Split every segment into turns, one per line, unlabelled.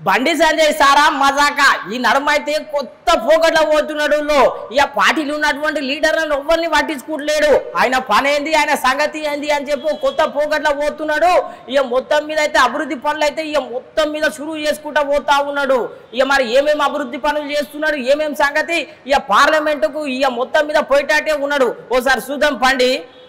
బండి సంజయ్ సారా మజాక ఈ నడుమ అయితే కొత్త పోగట్ల పోతున్నాడు లో. ఇక పార్టీలు ఉన్నటువంటి లీడర్లను ఎవరిని పట్టించుకుంటలేడు ఆయన పని ఏంది ఆయన సంగతి ఏంది అని చెప్పి కొత్త పోగట్ల పోతున్నాడు ఇక మొత్తం మీద అయితే అభివృద్ధి పనులు అయితే ఇక మొత్తం మీద షురువు చేసుకుంటా పోతా ఉన్నాడు ఇక మరి ఏమేమి అభివృద్ధి పనులు చేస్తున్నాడు ఏమేమి సంగతి ఇక పార్లమెంటుకు ఇక మొత్తం మీద పోయేటట్టే ఉన్నాడు ఓసారి చూద్దాం పండి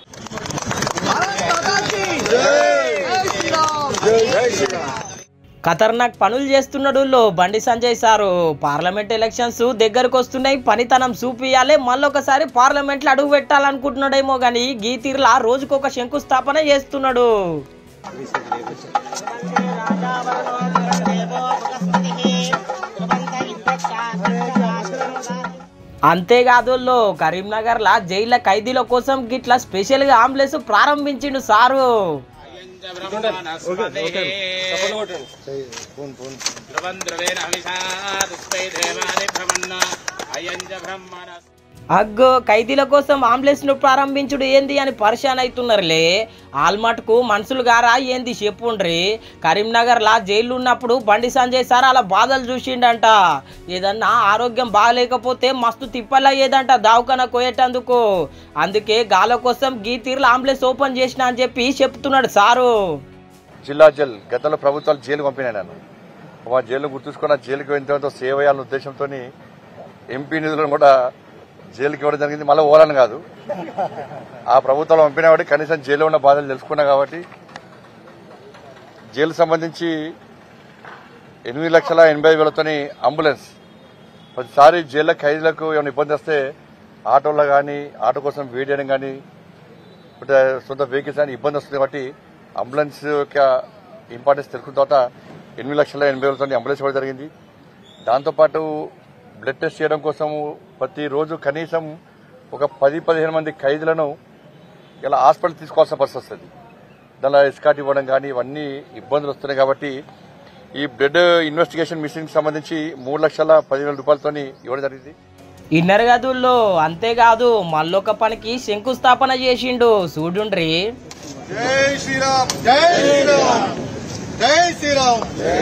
ఖతర్నాక్ పనులు చేస్తున్నాడు లో బండి సంజయ్ సారు పార్లమెంట్ ఎలక్షన్స్ దగ్గరకు వస్తున్నాయి పనితనం చూపియాలి మళ్ళొకసారి పార్లమెంట్లో అడుగు పెట్టాలనుకుంటున్నాడేమో కానీ గీ తీరులా రోజుకొక శంకుస్థాపన చేస్తున్నాడు అంతేకాదు లో కరీంనగర్ లా జైళ్ళ ఖైదీల కోసం గిట్లా స్పెషల్ గా అంబులెన్స్ ప్రారంభించిండు సారు
ధ్రువం ధ్రువేణ హవిషా దుష్పై దేవాని భ్రమన్న అయం చ బ్రహ్మణ
అగ్గో ఖైదీల కోసం అంబులెన్స్ ను ప్రారంభించుడు ఏంది అని పరిశాన్ అవుతున్నారులే ఆల్మట్కు మనుషులు గారా ఏంది చెప్పుండ్రి కరీంనగర్ లా జైలు ఉన్నప్పుడు బండి సంజయ్ సార్ అలా బాధలు చూసిండంట ఏదన్నా ఆరోగ్యం బాగలేకపోతే మస్తు తిప్పలా ఏదంట దావకన కోయేటందుకు అందుకే గాల కోసం గీ తీరులో అంబులెన్స్ ఓపెన్ చేసిన అని చెప్పి చెప్తున్నాడు సారు
జిల్లా జైల్ గతంలో ప్రభుత్వాలు జైలు పంపినాయి నన్ను మా జైలు గుర్తుంచుకున్న జైలుకి వెళ్ళిన తర్వాత సేవ చేయాలన్న ఉద్దేశంతో ఎంపీ నిధులను కూడా జైలుకి ఇవ్వడం జరిగింది మళ్ళీ ఓలని కాదు ఆ ప్రభుత్వాలు పంపినా కాబట్టి కనీసం జైల్లో ఉన్న బాధలు తెలుసుకున్నా కాబట్టి జైలు సంబంధించి ఎనిమిది లక్షల ఎనభై వేలతోని అంబులెన్స్ ప్రతిసారి జైల్లో ఖైదీలకు ఏమైనా ఇబ్బంది వస్తే ఆటోలో కానీ ఆటో కోసం వెయిట్ చేయడం కానీ అంటే సొంత వెహికల్స్ అని ఇబ్బంది వస్తుంది కాబట్టి అంబులెన్స్ యొక్క ఇంపార్టెన్స్ తెలుసుకున్న తర్వాత ఎనిమిది లక్షల ఎనభై వేలతో అంబులెన్స్ ఇవ్వడం జరిగింది దాంతోపాటు బ్లడ్ టెస్ట్ చేయడం కోసం ప్రతిరోజు కనీసం ఒక పది పదిహేను మంది ఖైదీలను ఇలా హాస్పిటల్ తీసుకోవాల్సిన పరిస్థితి వస్తుంది దానిలో ఎస్కాట్ ఇవ్వడం కానీ ఇవన్నీ ఇబ్బందులు వస్తున్నాయి కాబట్టి ఈ బ్లడ్ ఇన్వెస్టిగేషన్ మిషన్ సంబంధించి మూడు లక్షల పదివేల రూపాయలతో ఇవ్వడం జరిగింది
ఇన్నర్ గదుల్లో అంతేకాదు మళ్ళొక పనికి శంకుస్థాపన చేసిండు చూడుండ్రి
జై శ్రీరామ్ జై శ్రీరామ్ జై శ్రీరామ్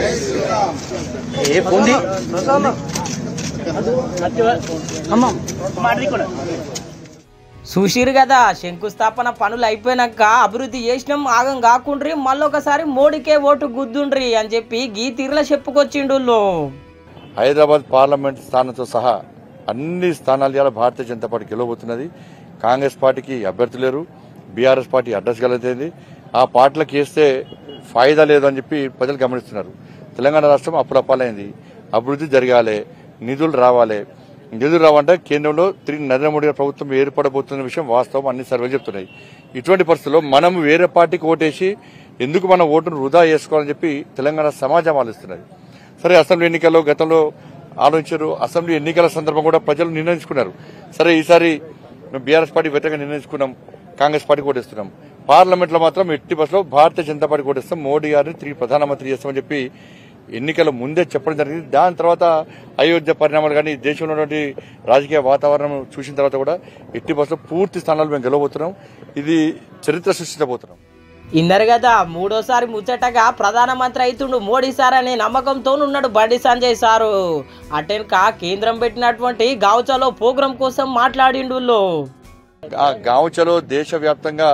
చూసిరు కదా శంకుస్థాపన పనులు అయిపోయినాక అభివృద్ధి చేసినాం ఆగం కాకుండ్రి మళ్ళొకసారి మోడీకే ఓటు గుద్దుండ్రి అని చెప్పి గీ తీరులో చెప్పుకొచ్చిండు లో.
హైదరాబాద్ పార్లమెంట్ స్థానంతో సహా అన్ని స్థానాలు ఇవాళ భారతీయ జనతా పార్టీ గెలవబోతున్నది కాంగ్రెస్ పార్టీకి అభ్యర్థి లేరు బీఆర్ఎస్ పార్టీ అడ్రస్ గెలతైంది ఆ పార్టీలకు వేస్తే ఫాయిదా లేదు అని చెప్పి ప్రజలు గమనిస్తున్నారు తెలంగాణ రాష్ట్రం అప్పుడప్పాలైంది అభివృద్ధి జరగాలి నిధులు రావాలి నిధులు రావంటే కేంద్రంలో తిరిగి నరేంద్ర మోడీ గారి ప్రభుత్వం ఏర్పడబోతున్న విషయం వాస్తవం అన్ని సర్వేలు చెప్తున్నాయి ఇటువంటి పరిస్థితుల్లో మనం వేరే పార్టీకి ఓటేసి ఎందుకు మన ఓటును వృధా చేసుకోవాలని చెప్పి తెలంగాణ సమాజం ఆలోచిస్తున్నది సరే అసెంబ్లీ ఎన్నికల్లో గతంలో ఆలోచించారు అసెంబ్లీ ఎన్నికల సందర్భం కూడా ప్రజలు నిర్ణయించుకున్నారు సరే ఈసారి మేము బీఆర్ఎస్ పార్టీ వ్యతిరేకంగా నిర్ణయించుకున్నాం కాంగ్రెస్ పార్టీ ఓటేస్తున్నాం పార్లమెంట్ లో మాత్రం ఎట్టి బస్సులో భారతీయ జనతా పార్టీ ఓటేస్తాం మోడీ గారిని తిరిగి ప్రధానమంత్రి చేస్తామని చెప్పి ఎన్నికల ముందే చెప్పడం జరిగింది దాని తర్వాత అయోధ్య పరిణామాలు కానీ దేశంలో ఉన్నటువంటి రాజకీయ వాతావరణం చూసిన తర్వాత కూడా ఎట్టి బస్సులో పూర్తి స్థానాలు మేము గెలవబోతున్నాం ఇది చరిత్ర సృష్టించబోతున్నాం
ఇన్నర్ కదా మూడోసారి ముచ్చటగా ప్రధానమంత్రి అవుతుండు మోడీ సార్ అనే నమ్మకంతో ఉన్నాడు బండి సంజయ్ సారు అటెన్క కేంద్రం పెట్టినటువంటి గావుచలో ప్రోగ్రాం కోసం మాట్లాడిండు లో.
ఆ గాంవ్ చలో దేశవ్యాప్తంగా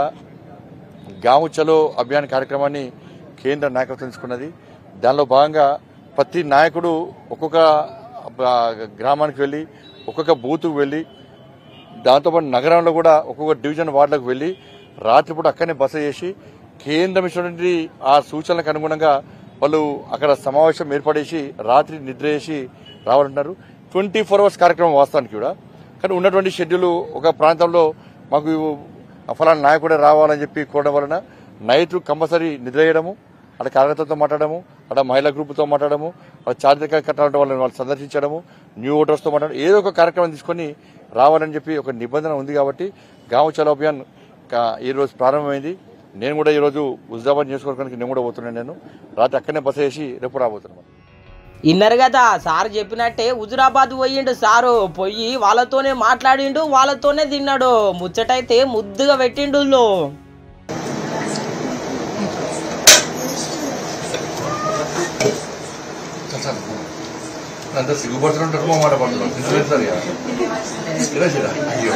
గాంవ్ చలో అభియాన్ కార్యక్రమాన్ని కేంద్ర నాయకత్వం తీసుకున్నది దానిలో భాగంగా ప్రతి నాయకుడు ఒక్కొక్క ఆ, గ్రామానికి వెళ్ళి ఒక్కొక్క బూత్కు వెళ్ళి దాంతోపాటు నగరంలో కూడా ఒక్కొక్క డివిజన్ వార్డులకు వెళ్ళి రాత్రిపూట అక్కడనే బస చేసి కేంద్రం ఇచ్చినటువంటి ఆ సూచనలకు అనుగుణంగా వాళ్ళు అక్కడ సమావేశం ఏర్పడేసి రాత్రి నిద్ర చేసి రావాలంటున్నారు ట్వంటీ ఫోర్ అవర్స్ కార్యక్రమం వాస్తవానికి కూడా కానీ ఉన్నటువంటి షెడ్యూల్ ఒక ప్రాంతంలో మాకు ఫలానా నాయకుడే రావాలని చెప్పి కోరడం వలన నైట్ కంపల్సరీ నిద్ర చేయడము అక్కడ కార్యకర్తలతో మాట్లాడము అక్కడ మహిళా గ్రూపుతో మాట్లాడము వాళ్ళ చారిత్రక కట్టాలంటే వాళ్ళని వాళ్ళు సందర్శించడము న్యూ ఓటర్స్తో మాట్లాడడం ఏదో ఒక కార్యక్రమం తీసుకొని రావాలని చెప్పి ఒక నిబంధన ఉంది కాబట్టి గాంవ్ చలో అభియాన్ కా- ఈ రోజు ప్రారంభమైంది నేను కూడా ఈ రోజు హుజాబాద్ నియోజకవర్గానికి నేను కూడా పోతున్నాను నేను రాత్రి అక్కడనే బస చేసి రేపు రాబోతున్నాను
ఇన్నర్ కదా సార్ చెప్పినట్టే హుజురాబాద్ పోయిండు సారు పోయి వాళ్ళతోనే మాట్లాడిండు వాళ్ళతోనే తిన్నాడు ముచ్చటైతే ముద్దుగా పెట్టిండు లో.
అంత సిగ్గుపడుతుంటారు మా మాట పడుతున్నారు నిజమే సార్ ఇక. ఇలా చేయరా? అయ్యో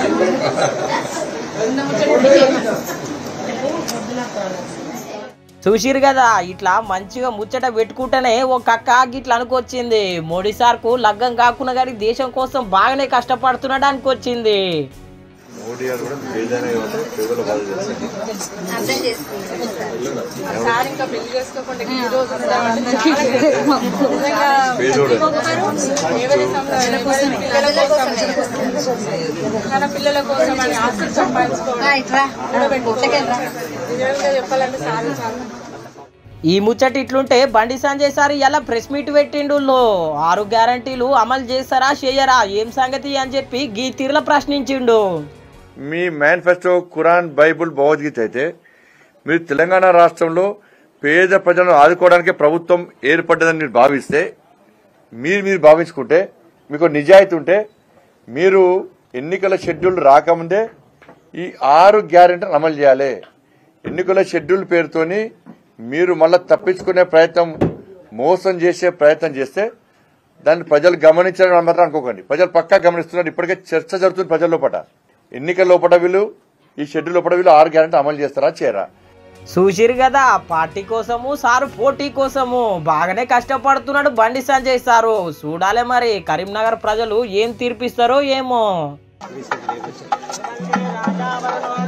చూసిరు కదా ఇట్లా మంచిగా ముచ్చట పెట్టుకుంటేనే ఒక అక్క గిట్లా అనుకొచ్చింది మోడీ సార్కు లగ్గం కాకుండా కానీ దేశం కోసం బాగానే కష్టపడుతున్నాడు అనుకొచ్చింది
మోడీ గారు కూడా ఏదైనా ఇవ్వండి పేదల బాధ చేస్తారు
అర్థం చేసుకుంటాం
సార్ ఇంకా పెళ్లి చేసుకోకుండా ఈ రోజు ఉన్నామంటే చాలా నిజంగా
పేదోడు
ఎవరిసం పిల్లల కోసం మన పిల్లల కోసం అని ఆస్తి సంపాదించుకోవడం
ఇట్రా ఇట్లకెళ్ళరా
నిజంగా చెప్పాలంటే చాలా చాలా
ఈ ముచ్చట ఇట్లుంటే బండి సంజయ్ సార్ ఇలా ప్రెస్ మీట్ పెట్టిండు ఆరు గ్యారంటీలు అమలు చేస్తారా చేయరా ఏం సంగతి అని చెప్పి గీ తీరుల ప్రశ్నించిండు
మీ మేనిఫెస్టో ఖురాన్ బైబుల్ భగవద్గీత అయితే మీరు తెలంగాణ రాష్ట్రంలో పేద ప్రజలను ఆదుకోవడానికి ప్రభుత్వం ఏర్పడ్డదని మీరు భావిస్తే మీరు మీరు భావించుకుంటే మీకు నిజాయితీ ఉంటే మీరు ఎన్నికల షెడ్యూల్ రాకముందే ఈ ఆరు గ్యారెంటీలు అమలు చేయాలి ఎన్నికల షెడ్యూల్ పేరుతోని మీరు మళ్ళీ తప్పించుకునే ప్రయత్నం మోసం చేసే ప్రయత్నం చేస్తే దాన్ని ప్రజలు గమనించాలని మాత్రం అనుకోకండి ప్రజలు పక్కా గమనిస్తున్నారు ఇప్పటికే చర్చ జరుగుతుంది ప్రజల లోపల ఎన్నికల లోపల వీళ్ళు ఈ షెడ్యూల్ లోపల వీళ్ళు ఆరు గ్యారెంటీ అమలు చేస్తారా చేయరా
చూసిరు కదా పార్టీ కోసము సారు పోటీ కోసము బాగానే కష్టపడుతున్నాడు బండి సంజయ్ సారు చూడాలి మరి కరీంనగర్ ప్రజలు ఏం తీర్పిస్తారో ఏమో